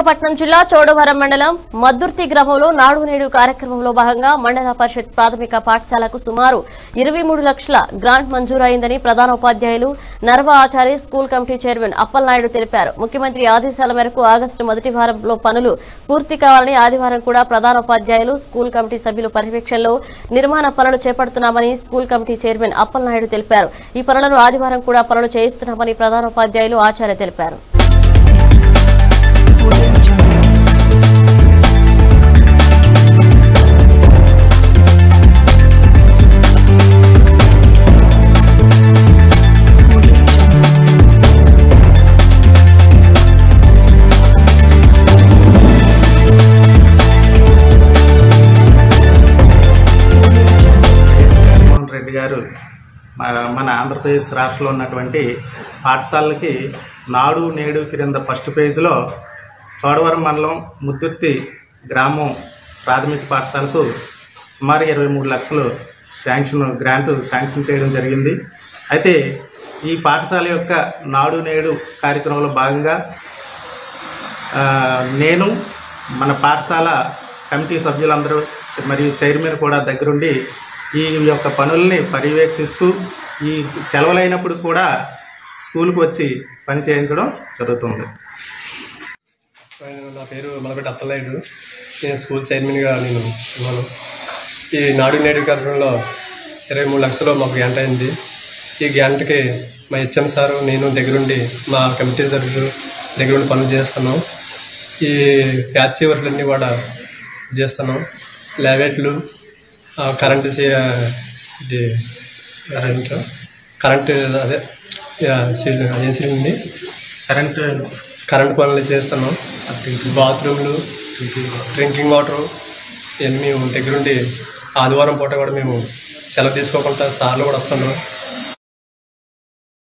విశాఖపట్నం జిల్లా చోడవరం మండలం మద్దుర్తి గ్రామంలో నాడు నేడు కార్యక్రమంలో భాగంగా మండల పరిషత్ ప్రాథమిక పాఠశాలకు సుమారు ఇరవై మూడు లక్షల గ్రాంట్ మంజూరైందని ప్రధాన ఉపాధ్యాయులు Narva Achari school committee chairman Appalanaidu తెలిపారు ముఖ్యమంత్రి ఆదేశాల మేరకు ఆగస్టు మొదటి వారంలో పనులు పూర్తి కావాలని ఆదివారం కూడా ప్రధాన ఉపాధ్యాయులు స్కూల్ కమిటీ సభ్యుల పర్యవేక్షణలో నిర్మాణ పనులు చేపడుతున్నామని స్కూల్ కమిటీ చైర్మన్ అప్పలనాయుడు తెలిపారు ఈ పనులను ఆదివారం కూడా పనులు చేయిస్తున్నామని ప్రధాన ఉపాధ్యాయులు ఆచార్య తెలిపారు జగన్మోహన్ రెడ్డి గారు మన- మన ఆంధ్రప్రదేశ్ రాష్ట్రంలో ఉన్నటువంటి పాఠశాలలకి నాడు నేడు క్రింద ఫస్ట్ పేజీలో చోడవరం మండలం ముద్దుర్తి గ్రామం ప్రాథమిక పాఠశాలకు సుమారు ఇరవై మూడు లక్షలు శాంక్షన్ గ్రాంట్ శాంక్షన్ చేయడం జరిగింది అయితే ఈ పాఠశాల యొక్క నాడు నేడు కార్యక్రమంలో భాగంగా ఆ, నేను మన పాఠశాల కమిటీ సభ్యులందరూ మరియు చైర్మన్ కూడా దగ్గరుండి ఈ యొక్క పనుల్ని పర్యవేక్షిస్తూ ఈ సెలవులైనప్పుడు కూడా స్కూల్కి వచ్చి పని చేయించడం జరుగుతుంది ఆయన నా పేరు మలపెట్టి అత్తలాయుడు నేను స్కూల్ చైర్మన్గా నేను ఉన్నాను ఈ నాడు నేడు కార్యక్రమంలో ఇరవై మూడు లక్షలు మాకు గ్యాంట్ అయింది ఈ గ్యాంట్కి మా హెచ్ఎం సారు నేను దగ్గరుండి మా కమిటీ సభ్యులు దగ్గరుండి పనులు చేస్తున్నాం ఈ ప్యాచ్ వర్క్లన్నీ కూడా చేస్తున్నాం లావేట్లు ఆ, కరెంటు చే- ఇది అదేంటో కరెంటు అదే యా, సీల్ అదేం సీల్ ఉంది కరెంటు కరెంట్ పనులు చేస్తున్నాం బాత్రూమ్లు డ్రింకింగ్ వాటర్ ఇవన్నీ మేము దగ్గరుండి ఆదివారం పూట కూడా మేము సెలవు తీసుకోకుండా సార్లు కూడా వస్తున్నాం